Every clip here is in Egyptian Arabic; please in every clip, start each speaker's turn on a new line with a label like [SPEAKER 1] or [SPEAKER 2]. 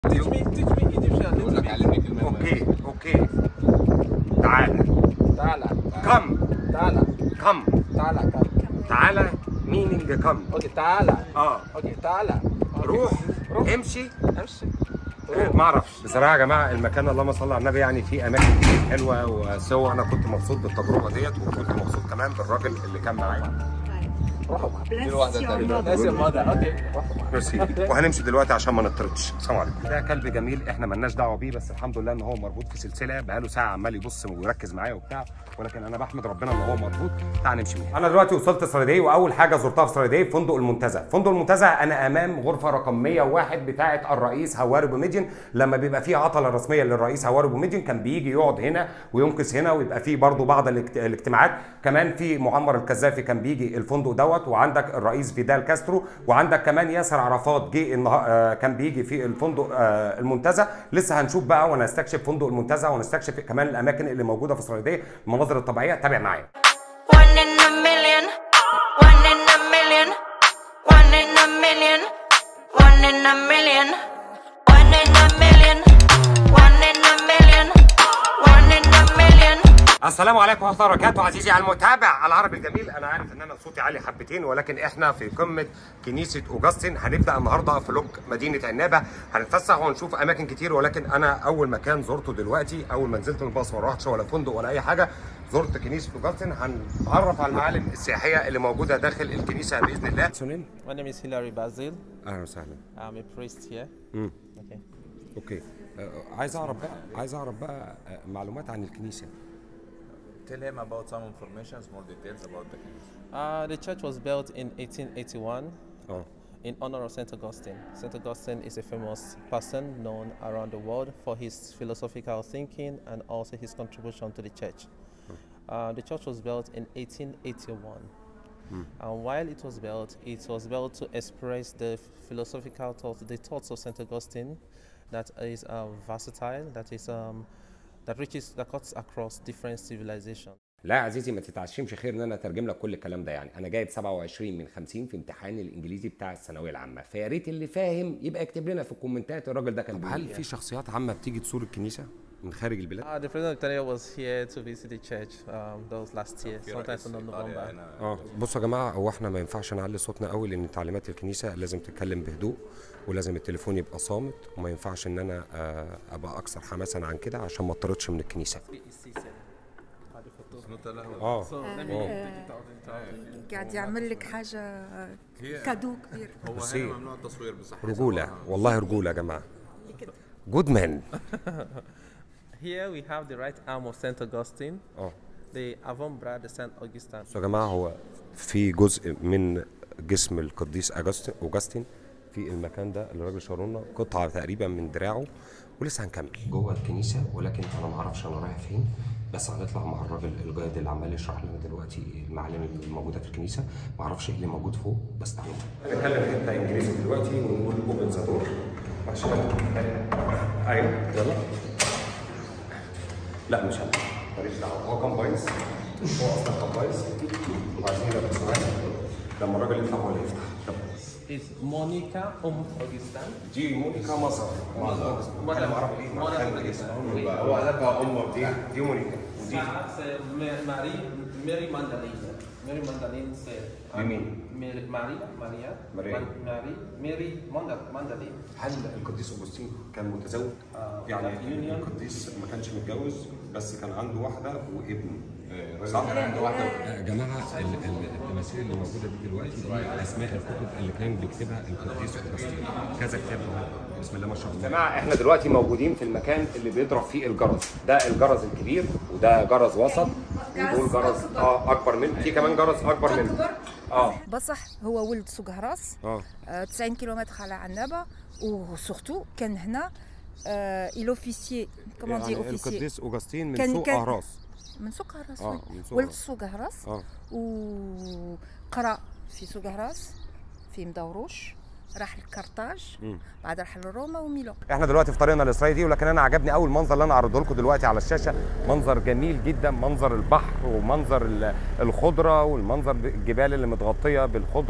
[SPEAKER 1] Teach me, teach me Egyptian.
[SPEAKER 2] بقول لك
[SPEAKER 1] little bit.
[SPEAKER 2] علمني كلمه
[SPEAKER 3] اوكي اوكي تعالى
[SPEAKER 1] تعالى
[SPEAKER 3] كم
[SPEAKER 1] تعالى
[SPEAKER 3] كم
[SPEAKER 1] تعالى كم.
[SPEAKER 3] تعالى مينينج كم
[SPEAKER 1] اوكي تعالى
[SPEAKER 3] اه
[SPEAKER 1] اوكي تعالى أوكي.
[SPEAKER 3] روح
[SPEAKER 1] روح
[SPEAKER 3] امشي
[SPEAKER 1] امشي
[SPEAKER 3] ما اعرفش بصراحه يا جماعه المكان اللهم صل على النبي يعني فيه اماكن كتير حلوه وسوا انا كنت مبسوط بالتجربه ديت وكنت مبسوط كمان بالراجل اللي كان معايا
[SPEAKER 1] روحوا معك.
[SPEAKER 2] دي واحده تانية
[SPEAKER 1] ناس المدى اوكي روحوا معك.
[SPEAKER 3] ميرسي وهنمشي دلوقتي عشان ما نطردش السلام عليكم ده كلب جميل احنا مالناش دعوه بيه بس الحمد لله ان هو مربوط في سلسله بقاله ساعه عمال يبص ويركز معايا وبتاع ولكن انا بحمد ربنا ان هو مربوط تعال نمشي بيه انا دلوقتي وصلت سريدي واول حاجه زرتها في سريدي فندق المنتزه فندق المنتزه انا امام غرفه رقم 101 بتاعه الرئيس هواري بوميدين لما بيبقى فيه عطله رسميه للرئيس هواري بوميدين كان بيجي يقعد هنا ويمكث هنا ويبقى فيه برضه بعض الاجت- الاجتماعات كمان في معمر القذافي كان بيجي الفندق دوت وعندك الرئيس فيدال كاسترو وعندك كمان ياسر عرفات جه النها... آه، كان بيجي في الفندق آه، المنتزه لسه هنشوف بقى ونستكشف فندق المنتزه ونستكشف كمان الاماكن اللي موجوده في اسرائيليه المناظر الطبيعيه تابع معايا
[SPEAKER 4] One in a million, one in a million, one in a million, one in a million, one in a million, one in a million, one in a million.
[SPEAKER 3] السلام عليكم ورحمه الله وبركاته عزيزي المتابع العربي الجميل انا عارف ان انا صوتي عالي حبتين ولكن احنا في قمه كنيسه اوجستين هنبدا النهارده فلوج مدينه عنابه هنتفسح ونشوف اماكن كتير ولكن انا اول مكان زرته دلوقتي اول ما نزلت من الباص وما رحتش ولا فندق ولا اي حاجه زرت كنيسه اوجستين هنتعرف على المعالم السياحيه اللي موجوده داخل الكنيسه باذن الله سنين
[SPEAKER 1] My name is Hilary Basil.
[SPEAKER 3] اهلا وسهلا
[SPEAKER 1] I'm a priest here.
[SPEAKER 3] امم
[SPEAKER 1] Okay.
[SPEAKER 3] اوكي عايز اعرف بقى عايز اعرف بقى معلومات عن الكنيسه
[SPEAKER 2] Tell him about some information, more details about the case.
[SPEAKER 1] Uh, the church was built in 1881
[SPEAKER 3] اه
[SPEAKER 1] in honor of St. Augustine. St. Augustine is a famous person known around the world for his philosophical thinking and also his contribution to the church. Uh, the church was built in 1881. And while it was built, it was built to express the philosophical thoughts, the thoughts of St. Augustine, that is um, versatile, that is um, that reaches, that cuts across different civilizations.
[SPEAKER 3] لا يا عزيزي ما تتعشمش خير ان انا اترجم لك كل الكلام ده يعني انا جايب 27 من 50 في امتحان الانجليزي بتاع الثانويه العامه فيا ريت اللي فاهم يبقى يكتب لنا في الكومنتات الراجل ده كان طب هل في شخصيات عامه بتيجي تزور الكنيسه من خارج البلاد
[SPEAKER 1] Uh, the president of Tanzania was here to visit the church. Um, that was last year, sometime in November.
[SPEAKER 3] اه بصوا يا جماعه هو احنا ما ينفعش نعلي صوتنا قوي لان تعليمات الكنيسه لازم تتكلم بهدوء ولازم التليفون يبقى صامت وما ينفعش ان انا آه، ابقى اكثر حماسا عن كده عشان ما اطردش من الكنيسه اه
[SPEAKER 5] قاعد يعمل لك حاجه كادو كبير
[SPEAKER 2] هو
[SPEAKER 3] بصي.
[SPEAKER 2] هنا ممنوع التصوير بصح
[SPEAKER 3] رجوله والله رجوله يا جماعه جود مان
[SPEAKER 1] Here we have the right arm of Saint Augustine,
[SPEAKER 3] اه
[SPEAKER 1] the avant-bras de Saint Augustine.
[SPEAKER 3] بصوا يا جماعه هو في جزء من جسم القديس أجاست- اوجستين في المكان ده اللي الراجل شاور لنا قطعه تقريبا من دراعه ولسه هنكمل جوه الكنيسه ولكن انا ما اعرفش انا رايح فين بس هنطلع مع الراجل الجايد اللي عمال يشرح لنا دلوقتي المعالم اللي موجوده في الكنيسه ما اعرفش ايه اللي موجود فوق بس تعالوا نتكلم حته انجليزي دلوقتي ونقول اوبن ذا دور عشان ايوه يلا لا مش انا ماليش دعوه هو كان بايظ هو اصلا كان بايظ وعايزين نبقى معاه لما الراجل يطلع هو اللي يفتح يلا.
[SPEAKER 1] It's Monica Um Augustine.
[SPEAKER 3] دي مونيكا مصر مصر
[SPEAKER 1] Mother-
[SPEAKER 3] انا اعرف ليه
[SPEAKER 1] Mother
[SPEAKER 3] مع
[SPEAKER 1] Teresa.
[SPEAKER 3] هو قلبها امه دي دي مونيكا ودي
[SPEAKER 1] Sarah said Ma- Mary, Mary Magdalene. Mary Magdalene said.
[SPEAKER 3] بمين؟
[SPEAKER 1] Mary, Maria, Maria,
[SPEAKER 3] Maria.
[SPEAKER 1] Man- Mary, Mary Magdal- Magdalene.
[SPEAKER 3] هل القديس اوجستين كان متزوج؟
[SPEAKER 1] آه،
[SPEAKER 3] يعني
[SPEAKER 1] كان في union.
[SPEAKER 3] القديس ما كانش متجوز بس كان عنده واحده وابن صح؟ عنده واحده يا جماعه التماثيل اللي موجوده دي دلوقتي دي اسماء الكتب اللي كان بيكتبها القديس اوجستين كذا كتاب بسم الله ما شاء الله يا جماعه احنا دلوقتي موجودين في المكان اللي بيضرب فيه الجرس ده الجرس الكبير وده جرس وسط ودول جرس اه اكبر منه في كمان جرس اكبر منه اه
[SPEAKER 5] بصح هو ولد سوق هراس
[SPEAKER 3] اه
[SPEAKER 5] آه، 90 كيلومتر على عنابه وسورتو كان هنا ايلوفيسيي كومون دي
[SPEAKER 3] يعني
[SPEAKER 5] اوفيسيي
[SPEAKER 3] القديس اوجستين من
[SPEAKER 5] كان-
[SPEAKER 3] سوق
[SPEAKER 5] كان-
[SPEAKER 3] اهراس
[SPEAKER 5] من سوق هراس
[SPEAKER 3] آه،
[SPEAKER 5] وي.
[SPEAKER 3] من سوق
[SPEAKER 5] ولد
[SPEAKER 3] هراس.
[SPEAKER 5] سوق هراس
[SPEAKER 3] اه
[SPEAKER 5] وقرا في سوق هراس في مدوروش راح لكرتاج بعد راح لروما وميلان
[SPEAKER 3] احنا دلوقتي في طريقنا لاسرائيل ولكن انا عجبني اول منظر اللي انا عرضه لكم دلوقتي على الشاشه منظر جميل جدا منظر البحر ومنظر ال- الخضره والمنظر الجبال اللي متغطيه بالخضره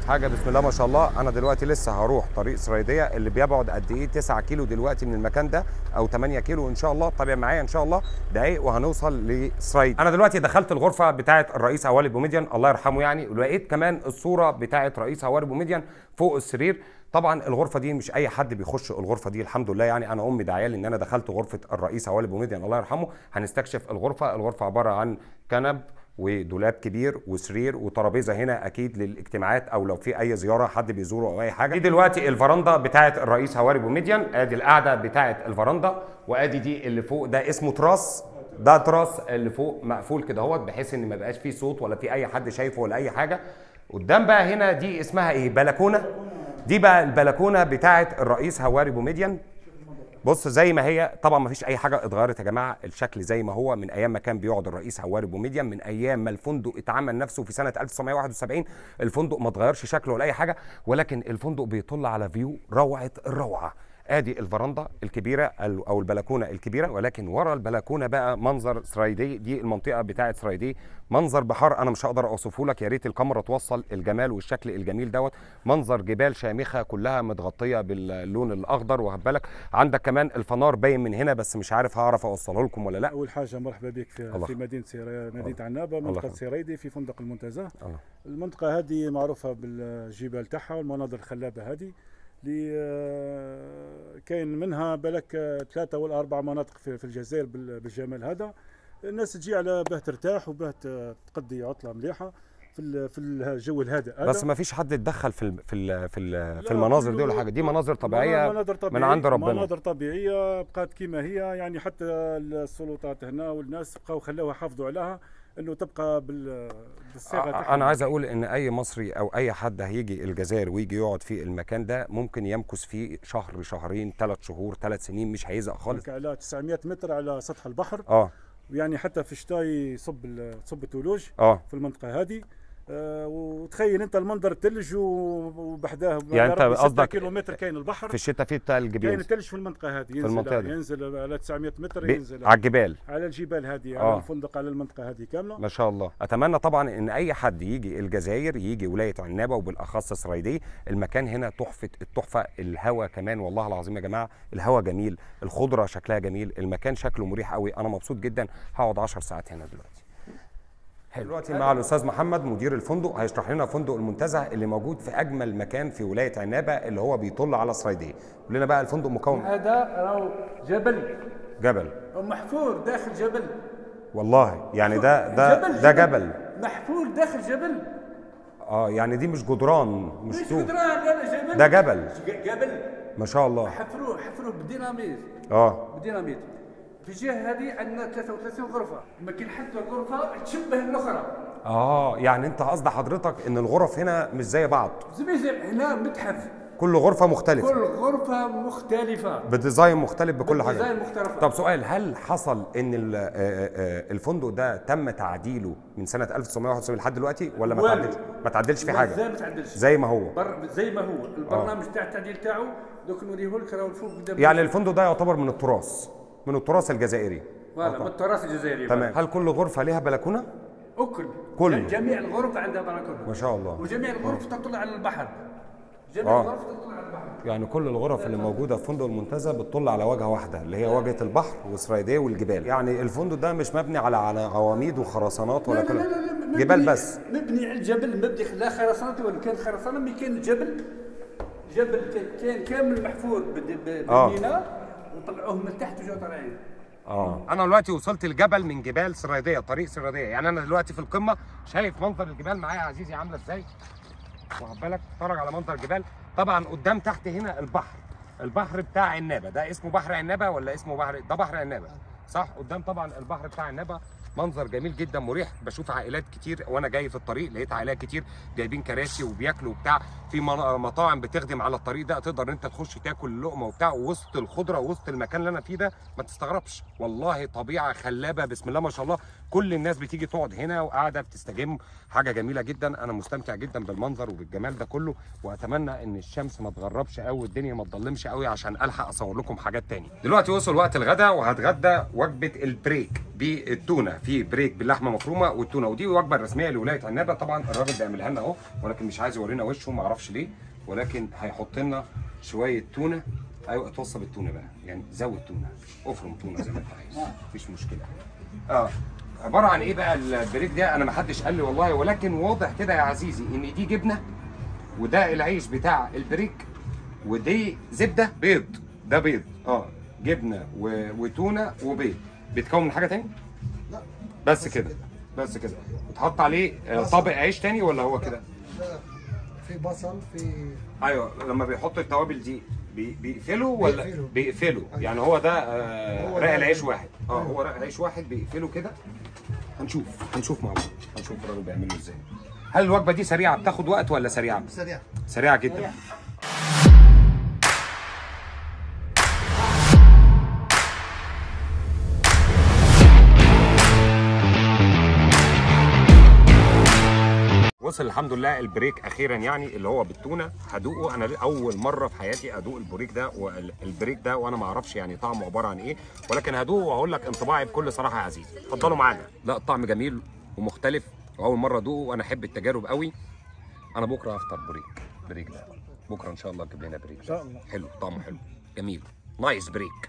[SPEAKER 3] حاجه بسم الله ما شاء الله انا دلوقتي لسه هروح طريق سريديه اللي بيبعد قد ايه 9 كيلو دلوقتي من المكان ده او 8 كيلو ان شاء الله تابع معايا ان شاء الله دقايق وهنوصل لسريد انا دلوقتي دخلت الغرفه بتاعه الرئيس هواري بوميديان الله يرحمه يعني ولقيت كمان الصوره بتاعه رئيس هواري بوميديان فوق السرير طبعا الغرفه دي مش اي حد بيخش الغرفه دي الحمد لله يعني انا امي داعيه لي ان انا دخلت غرفه الرئيس هواري بوميديان الله يرحمه هنستكشف الغرفه الغرفه عباره عن كنب ودولاب كبير وسرير وترابيزه هنا اكيد للاجتماعات او لو في اي زياره حد بيزوره او اي حاجه دي دلوقتي الفرندا بتاعه الرئيس هواري بوميديان ادي القعده بتاعه الفرندا وادي دي اللي فوق ده اسمه تراس ده تراس اللي فوق مقفول كده اهوت بحيث ان ما يبقاش فيه صوت ولا في اي حد شايفه ولا اي حاجه قدام بقى هنا دي اسمها ايه بلكونه دي بقى البلكونه بتاعه الرئيس هواري بوميديان بص زي ما هي طبعا ما فيش اي حاجه اتغيرت يا جماعه الشكل زي ما هو من ايام ما كان بيقعد الرئيس هواري بوميديان من ايام ما الفندق اتعمل نفسه في سنه 1971 الفندق ما اتغيرش شكله ولا اي حاجه ولكن الفندق بيطل على فيو روعه الروعه ادي الفرندا الكبيره ال- او البلكونه الكبيره ولكن ورا البلكونه بقى منظر سرايدي دي المنطقه بتاعه سرايدي منظر بحار انا مش هقدر اوصفه لك يا ريت الكاميرا توصل الجمال والشكل الجميل دوت منظر جبال شامخه كلها متغطيه باللون الاخضر واخد بالك عندك كمان الفنار باين من هنا بس مش عارف هعرف اوصله لكم ولا لا
[SPEAKER 6] اول حاجه مرحبا بك
[SPEAKER 3] الله.
[SPEAKER 6] في, في مدينه سيرا مدينه عنابه
[SPEAKER 3] الله
[SPEAKER 6] منطقه
[SPEAKER 3] يخليك.
[SPEAKER 6] سيريدي في فندق المنتزه
[SPEAKER 3] الله.
[SPEAKER 6] المنطقه هذه معروفه بالجبال تاعها والمناظر الخلابه هذه اللي آه، كاين منها بالك آه، ثلاثه ولا اربع مناطق في في الجزائر بال- بالجمال هذا الناس تجي على باه ترتاح وباه ت- تقضي عطله مليحه في ال- في الجو الهادئ هذا
[SPEAKER 3] بس ما فيش حد اتدخل في ال- في ال- في, ال- في
[SPEAKER 6] لا،
[SPEAKER 3] المناظر دي
[SPEAKER 6] كله-
[SPEAKER 3] ولا حاجه دي مناظر طبيعيه
[SPEAKER 6] مناظر طبيعية
[SPEAKER 3] من عند ربنا
[SPEAKER 6] مناظر طبيعيه بقات كما هي يعني حتى السلطات هنا والناس بقاو خلوها حافظوا عليها انه تبقى بال بالصيغه تاعها
[SPEAKER 3] انا عايز اقول ان اي مصري او اي حد هيجي الجزائر ويجي يقعد في المكان ده ممكن يمكث فيه شهر شهرين ثلاث شهور ثلاث سنين مش هيزهق خالص
[SPEAKER 6] هناك على 900 متر على سطح البحر
[SPEAKER 3] اه
[SPEAKER 6] ويعني حتى في الشتاء يصب ال- تصب الثلوج
[SPEAKER 3] اه
[SPEAKER 6] في المنطقه هذه آه، وتخيل انت المنظر الثلج و- وبحداه
[SPEAKER 3] يعني أنت قصدك
[SPEAKER 6] كيلومتر كاين البحر
[SPEAKER 3] في الشتاء في بتاع
[SPEAKER 6] كاين
[SPEAKER 3] الجبال
[SPEAKER 6] الثلج في المنطقه هذه ينزل
[SPEAKER 3] المنطقة دي.
[SPEAKER 6] ينزل على 900 متر
[SPEAKER 3] بي-
[SPEAKER 6] ينزل
[SPEAKER 3] على الجبال
[SPEAKER 6] على الجبال هذه
[SPEAKER 3] آه.
[SPEAKER 6] على الفندق على المنطقه هذه كامله
[SPEAKER 3] ما شاء الله اتمنى طبعا ان اي حد يجي الجزائر يجي ولايه عنابه وبالاخص سريدي المكان هنا تحفه التحفه الهواء كمان والله العظيم يا جماعه الهواء جميل الخضره شكلها جميل المكان شكله مريح قوي انا مبسوط جدا هقعد 10 ساعات هنا دلوقتي حلو دلوقتي مع الاستاذ محمد مدير الفندق هيشرح لنا فندق المنتزه اللي موجود في اجمل مكان في ولايه عنابه اللي هو بيطل على سريديه قول لنا بقى الفندق مكون
[SPEAKER 7] هذا راهو جبل
[SPEAKER 3] جبل
[SPEAKER 7] محفور داخل جبل
[SPEAKER 3] والله يعني ده ده ده جبل
[SPEAKER 7] محفور داخل جبل
[SPEAKER 3] اه يعني دي مش جدران مش
[SPEAKER 7] مش
[SPEAKER 3] طوب
[SPEAKER 7] قدران لا جبل
[SPEAKER 3] ده جبل
[SPEAKER 7] ج- جبل
[SPEAKER 3] ما شاء الله
[SPEAKER 7] حفروه حفروه بالديناميت
[SPEAKER 3] اه
[SPEAKER 7] بالديناميت في الجهه هذه عندنا 33 غرفه ما كاين حتى غرفه تشبه الاخرى
[SPEAKER 3] اه يعني انت قصد حضرتك ان الغرف هنا مش زي بعض
[SPEAKER 7] زي زي هنا متحف
[SPEAKER 3] كل غرفه مختلفه
[SPEAKER 7] كل غرفه مختلفه
[SPEAKER 3] بديزاين مختلف بكل حاجه
[SPEAKER 7] ديزاين مختلف
[SPEAKER 3] طب سؤال هل حصل ان ال- آه، آه، الفندق ده تم تعديله من سنه 1971 لحد دلوقتي ولا ما
[SPEAKER 7] والو.
[SPEAKER 3] تعدلش ما تعدلش في حاجه
[SPEAKER 7] زي ما تعدلش
[SPEAKER 3] زي ما هو
[SPEAKER 7] بر زي ما هو البرنامج تاع التعديل تاعو دوك نوريه لك راهو الفوق قدام
[SPEAKER 3] يعني الفندق ده يعتبر من التراث من التراث الجزائري
[SPEAKER 7] فوالا بالتراث الجزائري
[SPEAKER 3] تمام هل كل غرفه ليها بلكونه
[SPEAKER 7] اكل
[SPEAKER 3] كل.
[SPEAKER 7] جميع الغرف عندها بلكونه
[SPEAKER 3] ما شاء الله
[SPEAKER 7] وجميع الغرف تطلع على البحر جميع
[SPEAKER 3] آه.
[SPEAKER 7] الغرف تطلع على البحر
[SPEAKER 3] يعني كل الغرف اللي موجوده في فندق المنتزه بتطل على واجهه واحده اللي هي واجهه البحر وسرايديه والجبال يعني الفندق ده مش مبني على على عواميد وخرسانات ولا
[SPEAKER 7] لا لا
[SPEAKER 3] كل
[SPEAKER 7] لا لا مبني-
[SPEAKER 3] جبال بس
[SPEAKER 7] مبني على الجبل مبني لا خرسانات ولا كان خرسانه مي كان الجبل جبل كان- كان كامل محفور بد- ب-
[SPEAKER 3] آه.
[SPEAKER 7] بالميناء وطلعوه من تحت وجاو طالعين
[SPEAKER 3] اه انا دلوقتي وصلت الجبل من جبال سريديه طريق سريديه يعني انا دلوقتي في القمه شايف منظر الجبال معايا يا عزيزي عامله ازاي واخد بالك اتفرج على منظر الجبال طبعا قدام تحت هنا البحر البحر بتاع عنابه ده اسمه بحر عنابه ولا اسمه بحر ده بحر عنابه صح قدام طبعا البحر بتاع عنابه منظر جميل جدا مريح بشوف عائلات كتير وانا جاي في الطريق لقيت عائلات كتير جايبين كراسي وبياكلوا وبتاع في من- مطاعم بتخدم على الطريق ده تقدر ان انت تخش تاكل لقمه وبتاع وسط الخضره وسط المكان اللي انا فيه ده ما تستغربش والله طبيعه خلابه بسم الله ما شاء الله كل الناس بتيجي تقعد هنا وقاعده بتستجم حاجه جميله جدا انا مستمتع جدا بالمنظر وبالجمال ده كله واتمنى ان الشمس ما تغربش قوي والدنيا ما تضلمش قوي عشان الحق اصور لكم حاجات تاني دلوقتي وصل وقت الغداء وهتغدى وجبه البريك بالتونه في بريك باللحمه مفرومه والتونه ودي وجبه رسميه لولايه عنابه طبعا الراجل بيعملها لنا اهو ولكن مش عايز يورينا وشه ما اعرفش ليه ولكن هيحط لنا شويه تونه ايوه توصى بالتونه بقى يعني زود تونه افرم تونه زي ما انت عايز مفيش مشكله اه عباره عن ايه بقى البريك ده انا ما حدش قال لي والله ولكن واضح كده يا عزيزي ان دي جبنه وده العيش بتاع البريك ودي زبده بيض ده بيض اه جبنه و... وتونه وبيض بيتكون من حاجه تاني
[SPEAKER 8] لا
[SPEAKER 3] بس كده بس كده بتحط عليه آه، طابق عيش تاني ولا هو كده
[SPEAKER 8] لا في بصل في
[SPEAKER 3] ايوه لما بيحطوا التوابل دي بي- بيقفلوا ولا
[SPEAKER 8] بيقفلوا.
[SPEAKER 3] بيقفلوا يعني هو ده آه،
[SPEAKER 8] هو
[SPEAKER 3] رق
[SPEAKER 8] ده
[SPEAKER 3] العيش
[SPEAKER 8] ال-
[SPEAKER 3] واحد اه هو رق العيش واحد بيقفلوا كده هنشوف هنشوف مع بعض هنشوف الراجل بيعمله ازاي هل الوجبه دي سريعه بتاخد وقت ولا سريعه
[SPEAKER 8] سريع
[SPEAKER 3] سريعه جدا وصل الحمد لله البريك اخيرا يعني اللي هو بالتونه هدوقه انا اول مره في حياتي ادوق البريك ده والبريك ده وانا ما اعرفش يعني طعمه عباره عن ايه ولكن هدوقه وهقول لك انطباعي بكل صراحه يا عزيزي اتفضلوا معانا لا الطعم جميل ومختلف واول مره ادوقه وانا احب التجارب قوي انا بكره هفطر بريك بريك ده بكره ان شاء الله تجيب لنا بريك ان
[SPEAKER 6] شاء الله.
[SPEAKER 3] حلو طعمه حلو جميل نايس بريك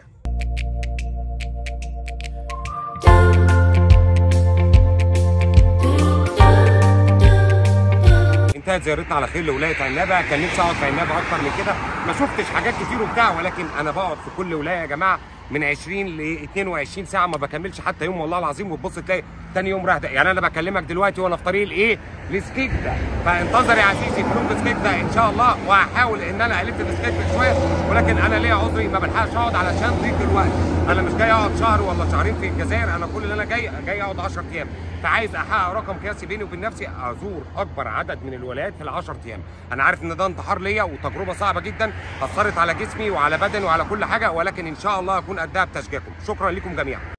[SPEAKER 3] انتهت زيارتنا على خير لولايه عنابه كان نفسي اقعد في عنابه اكتر من كده ما شفتش حاجات كتير وبتاع ولكن انا بقعد في كل ولايه يا جماعه من 20 ل 22 ساعه ما بكملش حتى يوم والله العظيم وتبص تلاقي تاني يوم راح ده يعني انا بكلمك دلوقتي وانا في طريق الايه لسكيكتا فانتظر يا عزيزي فلوس سكيكتا ان شاء الله وهحاول ان انا الف بسكيكتا شويه ولكن انا ليا عذري ما بلحقش اقعد علشان ضيق الوقت انا مش جاي اقعد شهر ولا شهرين في الجزائر انا كل اللي انا جاي جاي اقعد 10 ايام فعايز احقق رقم قياسي بيني وبين نفسي ازور اكبر عدد من الولايات في ال 10 ايام انا عارف ان ده انتحار ليا وتجربه صعبه جدا اثرت على جسمي وعلى بدني وعلى كل حاجه ولكن ان شاء الله اكون قدها بتشجيعكم شكرا لكم جميعا